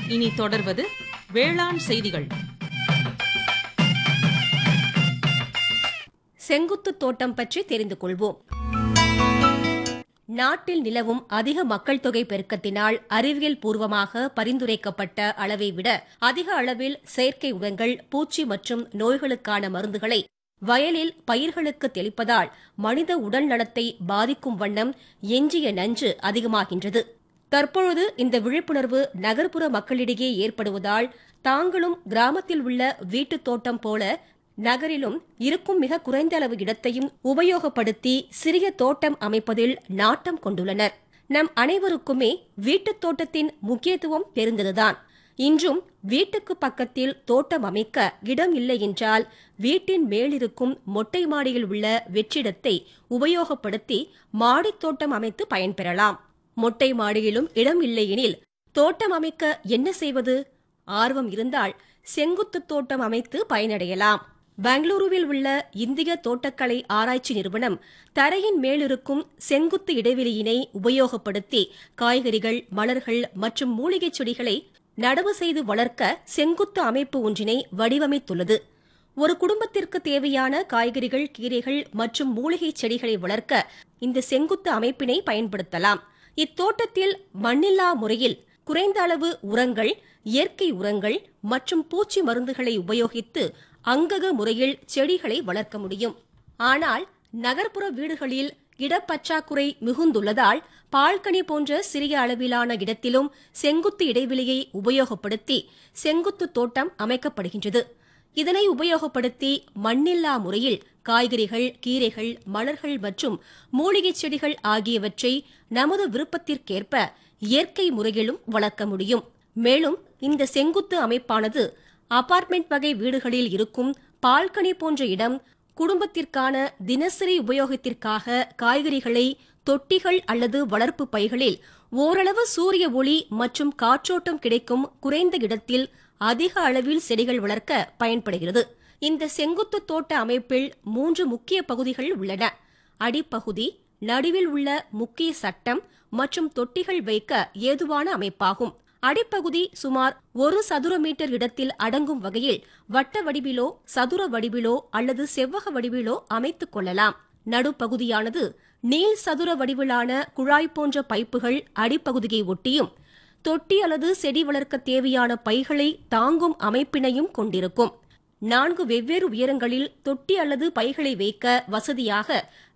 இனி தொடர்வது வேளாண் செய்திகள் செங்குத்து தோட்டம் பற்றி தெரிந்து கொள்வோம் நாட்டில் நிலவும் அதிக மக்கள் தொகை பெருக்கத்தினால் அறிவியல் பூர்வமாக பரிந்துரைக்கப்பட்ட அளவை விட அதிக அளவில் செயற்கை உரங்கள் பூச்சி மற்றும் நோய்களுக்கான மருந்துகளை வயலில் பயிர்களுக்கு தெளிப்பதால் மனித உடல் நலத்தை பாதிக்கும் வண்ணம் எஞ்சிய நஞ்சு அதிகமாகின்றது தற்பொழுது இந்த விழிப்புணர்வு நகர்ப்புற மக்களிடையே ஏற்படுவதால் தாங்களும் கிராமத்தில் உள்ள வீட்டுத் தோட்டம் போல நகரிலும் இருக்கும் மிக குறைந்த அளவு இடத்தையும் உபயோகப்படுத்தி சிறிய தோட்டம் அமைப்பதில் நாட்டம் கொண்டுள்ளனர் நம் அனைவருக்குமே வீட்டுத் தோட்டத்தின் முக்கியத்துவம் தெரிந்ததுதான் இன்றும் வீட்டுக்கு பக்கத்தில் தோட்டம் அமைக்க இடம் இல்லை என்றால் வீட்டின் மேலிருக்கும் மொட்டை மாடியில் உள்ள வெற்றிடத்தை உபயோகப்படுத்தி மாடித் தோட்டம் அமைத்து பயன்பெறலாம் மொட்டை மாடியிலும் இடம் இல்லையெனில் தோட்டம் அமைக்க என்ன செய்வது ஆர்வம் இருந்தால் செங்குத்து தோட்டம் அமைத்து பயனடையலாம் பெங்களூருவில் உள்ள இந்திய தோட்டக்கலை ஆராய்ச்சி நிறுவனம் தரையின் மேலிருக்கும் செங்குத்து இடைவெளியினை உபயோகப்படுத்தி காய்கறிகள் மலர்கள் மற்றும் மூலிகைச் செடிகளை நடவு செய்து வளர்க்க செங்குத்து அமைப்பு ஒன்றினை வடிவமைத்துள்ளது ஒரு குடும்பத்திற்கு தேவையான காய்கறிகள் கீரைகள் மற்றும் மூலிகைச் செடிகளை வளர்க்க இந்த செங்குத்து அமைப்பினை பயன்படுத்தலாம் இத்தோட்டத்தில் மண்ணில்லா முறையில் குறைந்த அளவு உரங்கள் இயற்கை உரங்கள் மற்றும் பூச்சி மருந்துகளை உபயோகித்து அங்கக முறையில் செடிகளை வளர்க்க முடியும் ஆனால் நகர்ப்புற வீடுகளில் இடப்பற்றாக்குறை மிகுந்துள்ளதால் பால்கனி போன்ற சிறிய அளவிலான இடத்திலும் செங்குத்து இடைவெளியை உபயோகப்படுத்தி செங்குத்து தோட்டம் அமைக்கப்படுகின்றது இதனை உபயோகப்படுத்தி மண்ணில்லா முறையில் காய்கறிகள் கீரைகள் மலர்கள் மற்றும் மூலிகைச் செடிகள் ஆகியவற்றை நமது விருப்பத்திற்கேற்ப இயற்கை முறையிலும் வளர்க்க முடியும் மேலும் இந்த செங்குத்து அமைப்பானது அபார்ட்மெண்ட் வகை வீடுகளில் இருக்கும் பால்கனி போன்ற இடம் குடும்பத்திற்கான தினசரி உபயோகத்திற்காக காய்கறிகளை தொட்டிகள் அல்லது வளர்ப்பு பைகளில் ஓரளவு சூரிய ஒளி மற்றும் காற்றோட்டம் கிடைக்கும் குறைந்த இடத்தில் அதிக அளவில் செடிகள் வளர்க்க பயன்படுகிறது இந்த செங்குத்து தோட்ட அமைப்பில் மூன்று முக்கிய பகுதிகள் உள்ளன அடிப்பகுதி நடுவில் உள்ள முக்கிய சட்டம் மற்றும் தொட்டிகள் வைக்க ஏதுவான அமைப்பாகும் அடிப்பகுதி சுமார் ஒரு சதுர மீட்டர் இடத்தில் அடங்கும் வகையில் வட்ட வடிவிலோ சதுர வடிவிலோ அல்லது செவ்வக வடிவிலோ அமைத்துக் கொள்ளலாம் நடுப்பகுதியானது நீள் சதுர வடிவிலான குழாய் போன்ற பைப்புகள் அடிப்பகுதியை ஒட்டியும் தொட்டி அல்லது செடி வளர்க்க தேவையான பைகளை தாங்கும் அமைப்பினையும் கொண்டிருக்கும் நான்கு வெவ்வேறு உயரங்களில் தொட்டி அல்லது பைகளை வைக்க வசதியாக